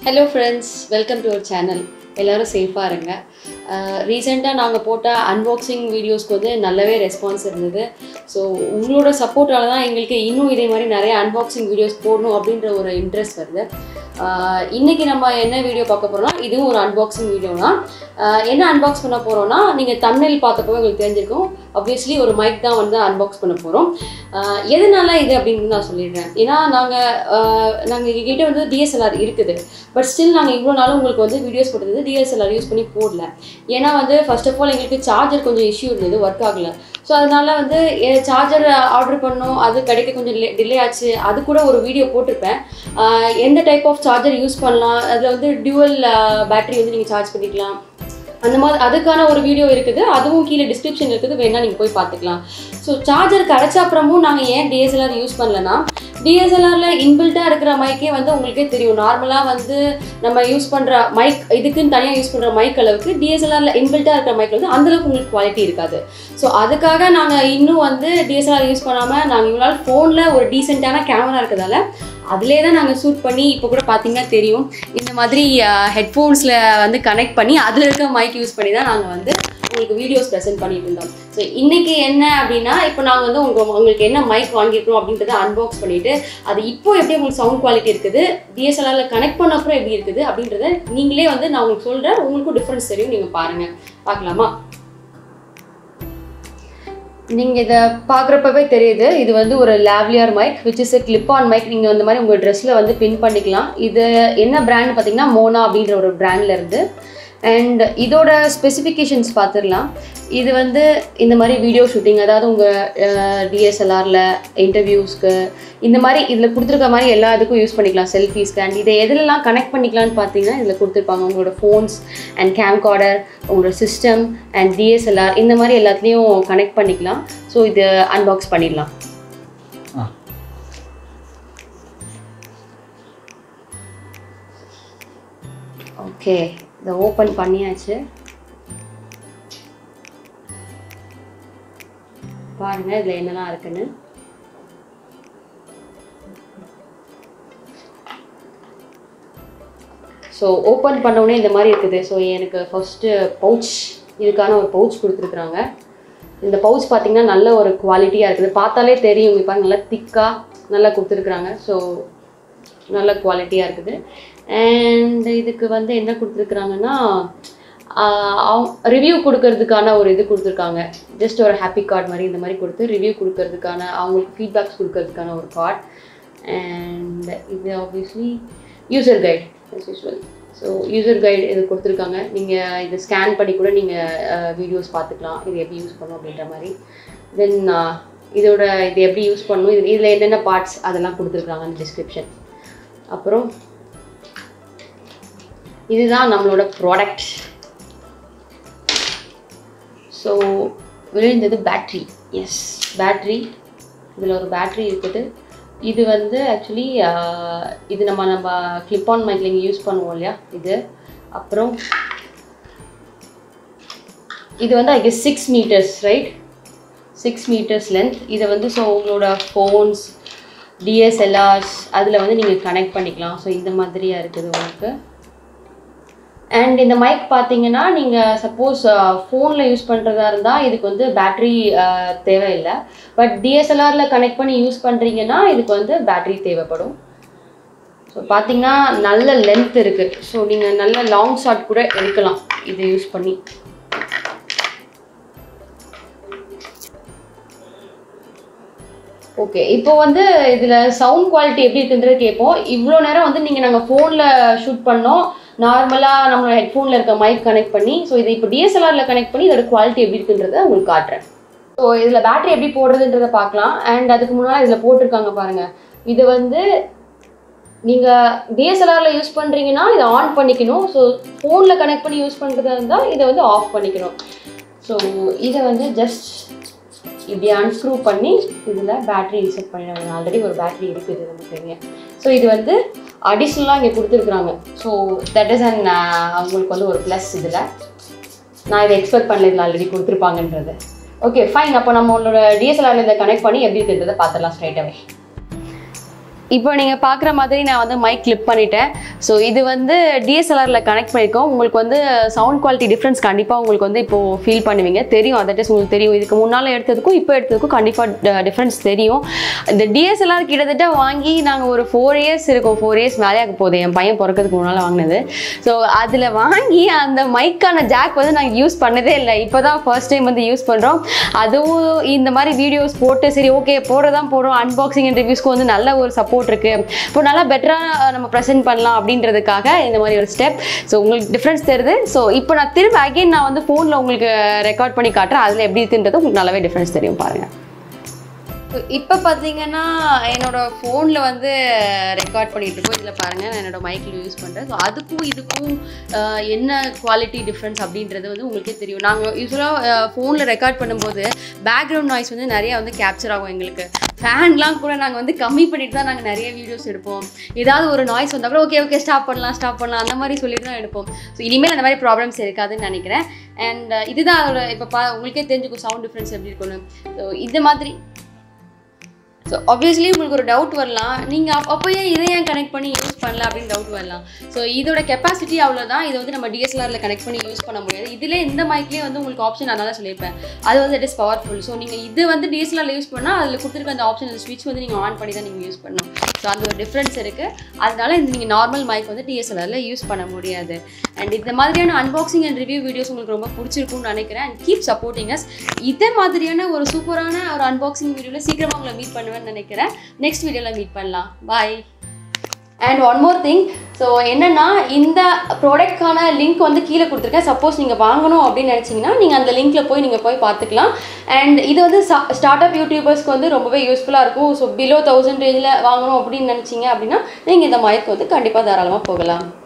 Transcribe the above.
hello friends welcome to our channel எல்லோரும் சேஃபாக இருங்க ரீசெண்டாக நாங்கள் போட்ட அன்பாக்சிங் வீடியோஸ்க்கு வந்து நல்லாவே ரெஸ்பான்ஸ் இருந்தது ஸோ உங்களோட சப்போர்ட்டால தான் எங்களுக்கு இன்னும் இதே மாதிரி நிறைய அன்பாக்சிங் வீடியோஸ் போடணும் அப்படின்ற ஒரு இன்ட்ரெஸ்ட் வருது ஆஹ் இன்னைக்கு நம்ம என்ன வீடியோ பார்க்க போகிறோம்னா இதுவும் ஒரு அன்பாக்சிங் வீடியோ தான் ஆஹ் என்ன அன்பாக்ஸ் பண்ண போகிறோம்னா நீங்கள் தமிழ் பார்த்தப்போ உங்களுக்கு தெரிஞ்சிருக்கும் ஆப்வியஸ்லி ஒரு மைக் தான் வந்து அன்பாக்ஸ் பண்ண போகிறோம் எதனால இது அப்படின்னு நான் சொல்லிடுறேன் ஏன்னா நாங்கள் நாங்கள் எங்ககிட்ட வந்து டிஎஸ்எல்ஆர் இருக்குது பட் ஸ்டில் நாங்கள் இவ்வளோ நாளும் உங்களுக்கு வந்து வீடியோஸ் போட்டது டிஎஸ்எல்ஆர் யூஸ் பண்ணி போடல ஏன்னா வந்து ஃபர்ஸ்ட் ஆஃப் ஆல் எங்களுக்கு சார்ஜர் கொஞ்சம் இஷ்யூ இருந்தது ஒர்க் ஆகல ஸோ அதனால வந்து சார்ஜர் ஆர்டர் பண்ணோம் அது கிடைக்க கொஞ்சம் டிலே ஆச்சு அது கூட ஒரு வீடியோ போட்டிருப்பேன் ஆஹ் எந்த டைப் ஆஃப் சார்ஜர் யூஸ் பண்ணலாம் அதில் வந்து டியூவல் பேட்டரி வந்து நீங்கள் சார்ஜ் பண்ணிக்கலாம் அந்த மாதிரி அதுக்கான ஒரு வீடியோ இருக்குது அதுவும் கீழே டிஸ்கிரிப்ஷன் இருக்குது வேணா நீங்கள் போய் பார்த்துக்கலாம் ஸோ சார்ஜர் கிடைச்ச அப்புறமும் நாங்கள் ஏன் டிஎஸ்எல்ஆர் யூஸ் பண்ணலன்னா டிஎஸ்எல்ஆரில் இன்பில்ட்டாக இருக்கிற மைக்கே வந்து உங்களுக்கே தெரியும் நார்மலாக வந்து நம்ம யூஸ் பண்ணுற மைக் இதுக்குன்னு தனியாக யூஸ் பண்ணுற மைக் அளவுக்கு டிஎஸ்எல்ஆரில் இன்பில்ட்டாக இருக்கிற மைக் வந்து அந்தளவுக்கு உங்களுக்கு குவாலிட்டி இருக்காது ஸோ அதுக்காக நாங்கள் இன்னும் வந்து டிஎஸ்எல்ஆர் யூஸ் பண்ணாமல் நாங்கள் இவ்வளோ நாள் ஃபோனில் ஒரு டீசெண்டான கேமரா இருக்கிறதால அதிலே தான் நாங்கள் ஷூட் பண்ணி இப்போ கூட பார்த்தீங்கன்னா தெரியும் இந்த மாதிரி ஹெட்ஃபோன்ஸில் வந்து கனெக்ட் பண்ணி அதில் இருக்க மைக் யூஸ் பண்ணி தான் நாங்கள் வந்து உங்களுக்கு வீடியோஸ் ப்ரெசென்ட் பண்ணிட்டு இருந்தோம் ஸோ இன்றைக்கி என்ன அப்படின்னா இப்போ நாங்கள் வந்து உங்க உங்களுக்கு என்ன மைக் வாங்கியிருக்கோம் அப்படின்றத அன்பாக்ஸ் பண்ணிவிட்டு அது இப்போ எப்படி உங்களுக்கு சவுண்ட் குவாலிட்டி இருக்குது டிஎஸ்எல்ஆரில் கனெக்ட் பண்ண அப்புறம் எப்படி இருக்குது அப்படின்றத நீங்களே வந்து நான் உங்களுக்கு சொல்கிறேன் உங்களுக்கும் டிஃப்ரென்ஸ் தெரியும் நீங்கள் பாருங்கள் பார்க்கலாமா நீங்கள் இதை பார்க்குறப்பவே தெரியுது இது வந்து ஒரு lavalier mic which is a clip on mic நீங்கள் இந்த மாதிரி உங்கள் ட்ரெஸ்ஸில் வந்து பின் பண்ணிக்கலாம் இது என்ன பிராண்ட் பார்த்தீங்கன்னா மோனா அப்படின்ற ஒரு பிராண்டில் இருந்து அண்ட் இதோட ஸ்பெசிஃபிகேஷன்ஸ் பார்த்துடலாம் இது வந்து இந்த மாதிரி வீடியோ ஷூட்டிங் அதாவது உங்கள் டிஎஸ்எல்ஆரில் இன்டர்வியூஸ்க்கு இந்த மாதிரி இதில் கொடுத்துருக்க மாதிரி எல்லா இதுக்கும் யூஸ் பண்ணிக்கலாம் செல்ஃபிஸ்க்கு அண்ட் இதை எதுலலாம் கனெக்ட் பண்ணிக்கலாம்னு பார்த்தீங்கன்னா இதில் கொடுத்துருப்பாங்க உங்களோட ஃபோன்ஸ் அண்ட் கேம்கார்டர் உங்களோட சிஸ்டம் அண்ட் டிஎஸ்எல்ஆர் இந்த மாதிரி எல்லாத்துலேயும் கனெக்ட் பண்ணிக்கலாம் ஸோ இது அன்பாக்ஸ் பண்ணிடலாம் ஆ ஓகே இதை ஓப்பன் பண்ணியாச்சு பாருங்க இதில் என்னெல்லாம் இருக்குன்னு ஸோ ஓப்பன் உடனே இந்த மாதிரி இருக்குது ஸோ எனக்கு ஃபஸ்ட்டு பவுச் இதுக்கான ஒரு பவுச் கொடுத்துருக்குறாங்க இந்த பவுச் பார்த்தீங்கன்னா நல்ல ஒரு குவாலிட்டியாக இருக்குது பார்த்தாலே தெரியும் இப்போ நல்லா திக்காக நல்லா கொடுத்துருக்குறாங்க ஸோ நல்ல குவாலிட்டியாக இருக்குது அண்ட் இதுக்கு வந்து என்ன கொடுத்துருக்குறாங்கன்னா ரிவ்யூ கொடுக்கறதுக்கான ஒரு இது கொடுத்துருக்காங்க ஜஸ்ட் ஒரு ஹாப்பி கார்டு மாதிரி இந்த மாதிரி கொடுத்து ரிவ்யூ கொடுக்கறதுக்கான அவங்களுக்கு ஃபீட்பேக்ஸ் கொடுக்கறதுக்கான ஒரு கார்டு அண்ட் இது obviously user guide as usual so user guide இது கொடுத்துருக்காங்க நீங்கள் இதை ஸ்கேன் பண்ணி கூட நீங்கள் வீடியோஸ் பார்த்துக்கலாம் இது எப்படி யூஸ் பண்ணணும் அப்படின்ற மாதிரி தென் இதோட இது எப்படி யூஸ் பண்ணணும் இது இதில் என்னென்ன பார்ட்ஸ் அதெல்லாம் கொடுத்துருக்காங்க அந்த டிஸ்கிரிப்ஷன் அப்புறம் இதுதான் நம்மளோட ப்ராடக்ட் ஸோ விழுந்தது பேட்ரி எஸ் பேட்ரி இதில் ஒரு பேட்ரி இருக்குது இது வந்து ஆக்சுவலி இது நம்ம நம்ம கிளிப் ஆன் மைக்கில் இங்கே யூஸ் பண்ணுவோம் இல்லையா இது அப்புறம் இது வந்து I guess six metres right six metres length இதை வந்து ஸோ உங்களோட ஃபோன்ஸ் டிஎஸ்எல்ஆர்ஸ் அதில் வந்து நீங்கள் கனெக்ட் பண்ணிக்கலாம் ஸோ இந்த மாதிரியாக இருக்குது உங்களுக்கு அண்ட் இந்த மைக் பார்த்தீங்கன்னா நீங்கள் சப்போஸ் ஃபோனில் யூஸ் பண்ணுறதா இருந்தால் இதுக்கு வந்து பேட்ரி தேவையில்லை பட் டிஎஸ்எல்ஆரில் கனெக்ட் பண்ணி யூஸ் பண்ணுறீங்கன்னா இதுக்கு வந்து பேட்ரி தேவைப்படும் ஸோ பார்த்தீங்கன்னா நல்ல லென்த் இருக்குது ஸோ நீங்கள் நல்ல லாங் ஷாட் கூட எடுக்கலாம் இது யூஸ் பண்ணி ஓகே இப்போ வந்து இதில் சவுண்ட் குவாலிட்டி எப்படி இருக்குன்றது கேட்போம் இவ்வளோ நேரம் வந்து நீங்கள் நாங்கள் ஃபோனில் ஷூட் பண்ணோம் நார்மலாக நம்மளோட ஹெட்ஃபோனில் இருக்க மைக் கனெக்ட் பண்ணி ஸோ இது இப்போ டிஎஸ்எல்ஆரில் கனெக்ட் பண்ணி இதோட குவாலிட்டி எப்படி இருக்குன்றதை உங்களுக்கு காட்டுறேன் ஸோ இதில் பேட்டரி எப்படி போடுறதுன்றதை பார்க்கலாம் அண்ட் அதுக்கு முன்னால் இதில் போட்டிருக்காங்க பாருங்கள் இது வந்து நீங்கள் டிஎஸ்எல்ஆரில் யூஸ் பண்ணுறீங்கன்னா இதை ஆன் பண்ணிக்கணும் ஸோ ஃபோனில் கனெக்ட் பண்ணி யூஸ் பண்ணுறதா இருந்தால் இதை வந்து ஆஃப் பண்ணிக்கணும் ஸோ இதை வந்து ஜஸ்ட் இப்படி அன்ஸ்க்ரூ பண்ணி இதில் பேட்ரி இன்செர்ட் பண்ணிடுவாங்க ஆல்ரெடி ஒரு பேட்ரி இருக்குது நமக்கு தெரியும் ஸோ இது வந்து அடிஷ்னலாக இங்கே கொடுத்துருக்குறாங்க ஸோ தட் இஸ் அண்ட் அவங்களுக்கு வந்து ஒரு ப்ளஸ் இதில் நான் இதை எக்ஸ்பெக்ட் பண்ணல இதில் ஆல்ரெடி கொடுத்துருப்பாங்கன்றது ஓகே ஃபைன் அப்போ நம்மளோட டிஎஸ்எல்ஆரில் இதை கனெக்ட் பண்ணி எப்படி இருக்குன்றதை பார்த்துடலாம் ஸ்ட்ரைட்டாகவே இப்போ நீங்கள் பார்க்குற மாதிரி நான் வந்து மைக் கிளிப் பண்ணிட்டேன் ஸோ இது வந்து டிஎஸ்எல்ஆரில் கனெக்ட் பண்ணியிருக்கோம் உங்களுக்கு வந்து சவுண்ட் குவாலிட்டி டிஃப்ரென்ஸ் கண்டிப்பாக உங்களுக்கு வந்து இப்போது ஃபீல் பண்ணுவீங்க தெரியும் அதட் இஸ் உங்களுக்கு தெரியும் இதுக்கு முன்னால் எடுத்ததுக்கும் இப்போ எடுத்ததுக்கும் கண்டிப்பாக டிஃப்ரென்ஸ் தெரியும் இந்த டிஎஸ்எல்ஆர் கிட்டத்தட்ட வாங்கி நாங்கள் ஒரு ஃபோர் இயர்ஸ் இருக்கும் ஃபோர் இயர்ஸ் மேலே ஆக போகுது என் பையன் பிறக்கிறதுக்கு முன்னால் வாங்கினது ஸோ அதில் வாங்கி அந்த மைக்கான ஜாக் வந்து நாங்கள் யூஸ் பண்ணதே இல்லை இப்போ தான் ஃபர்ஸ்ட் டைம் வந்து யூஸ் பண்ணுறோம் அதுவும் இந்த மாதிரி வீடியோஸ் போட்டு சரி ஓகே போடுறதான் போடுறோம் அன்பாக்சிங் அண்ட் ரிவ்யூஸ்க்கு வந்து நல்ல ஒரு சப்போர்ட் இருக்குது இப்போ நல்லா பெட்டராக நம்ம ப்ரெசென்ட் பண்ணலாம் அப்படின்றதுக்காக இந்த மாதிரி ஒரு ஸ்டெப் ஸோ உங்களுக்கு டிஃப்ரென்ஸ் தெரியுது ஸோ இப்போ நான் திரும்ப அகைன் நான் வந்து ஃபோனில் உங்களுக்கு ரெக்கார்ட் பண்ணி காட்டுறேன் அதில் எப்படி இருக்குன்றது உங்களுக்கு நல்லாவே டிஃப்ரென்ஸ் தெரியும் பாருங்கள் இப்போ பார்த்தீங்கன்னா என்னோட ஃபோனில் வந்து ரெக்கார்ட் பண்ணிட்டு இருக்கோம் இதில் பாருங்கள் நான் என்னோட மைக்கில் யூஸ் பண்ணுறேன் ஸோ அதுக்கும் இதுக்கும் ஆஹ், என்ன குவாலிட்டி டிஃப்ரென்ஸ் அப்படின்றது வந்து உங்களுக்கே தெரியும் நாங்கள் யூஸ்வலாக ஃபோனில் ரெக்கார்ட் பண்ணும்போது பேக்ரவுண்ட் நாய்ஸ் வந்து நிறைய வந்து கேப்சர் ஆகும் எங்களுக்கு ஃபேன்லாம் கூட நாங்கள் வந்து கம்மி பண்ணிட்டு தான் நாங்கள் நிறைய வீடியோஸ் எடுப்போம் ஏதாவது ஒரு நாய்ஸ் வந்தால் கூட ஓகே ஓகே ஸ்டாப் பண்ணலாம் ஸ்டாப் பண்ணலாம் அந்த மாதிரி சொல்லிட்டு தான் எடுப்போம் ஸோ இனிமேல் அந்த மாதிரி ப்ராப்ளம்ஸ் இருக்காதுன்னு நினைக்கிறேன் அண்ட் இதுதான் அதோட இப்போ பா உங்களுக்கே தெரிஞ்சுக்கும் சவுண்ட் டிஃப்ரென்ஸ் எப்படி இருக்கும்னு ஸோ இந்த மாதிரி ஸோ ஆப்வியஸ்லி உங்களுக்கு ஒரு டவுட் வரலாம் நீங்கள் அப் அப்போ ஏன் இதை ஏன் கனெக்ட் பண்ணி யூஸ் பண்ணல அப்படின்னு டவுட் வரலாம் ஸோ இதோட கெப்பாசிட்டி அவ்வளோதான் இதை வந்து நம்ம டிஎஸ்எல்ஆரில் கனெக்ட் பண்ணி யூஸ் பண்ண முடியாது இதிலே இந்த மைக்லேயே வந்து உங்களுக்கு ஆப்ஷன் அதனால சொல்லியிருப்பேன் அது வந்து இட் இஸ் பவர்ஃபுல் ஸோ நீங்கள் இது வந்து டிஎஸ்எல்ஆரில் யூஸ் பண்ணால் அதில் கொடுத்துருக்க அந்த ஆப்ஷன் அந்த ஸ்விட்ச் வந்து நீங்கள் ஆன் பண்ணி தான் நீங்கள் யூஸ் பண்ணணும் ஸோ அந்த ஒரு டிஃப்ரென்ஸ் இருக்குது அதனால இந்த நீங்கள் நார்மல் மைக் வந்து டிஎஸ்எல்ஆரில் யூஸ் பண்ண முடியாது அண்ட் இந்த மாதிரியான அன்பாக்சிங் அண்ட் ரிவ்யூ வீடியோஸ் உங்களுக்கு ரொம்ப பிடிச்சிருக்கும்னு நினைக்கிறேன் அண்ட் கீப் சப்போர்ட்டிங் அஸ் இதே மாதிரியான ஒரு சூப்பரான ஒரு அன்பாக்சிங் வீடியோவில் சீக்கிரமாக உங்களை மீட் பண்ணுவேன்னு நினைக்கிறேன் நெக்ஸ்ட் வீடியோவில் மீட் பண்ணலாம் bye and one more thing so என்னென்னா இந்த ப்ராடக்ட்கான லிங்க் வந்து கீழே கொடுத்துருக்கேன் சப்போஸ் நீங்கள் வாங்கணும் அப்படின்னு நினச்சிங்கன்னா நீங்கள் அந்த லிங்க்கில் போய் நீங்கள் போய் பார்த்துக்கலாம் அண்ட் இது வந்து ஸ்டார்ட் அப் யூடியூபர்ஸ்க்கு வந்து ரொம்பவே யூஸ்ஃபுல்லாக இருக்கும் ஸோ பிலோ தௌசண்ட் ரேஞ்சில் வாங்கணும் அப்படின்னு நினச்சிங்க அப்படின்னா நீங்கள் இந்த மைக் வந்து கண்டிப்பாக தாராளமாக போகலாம்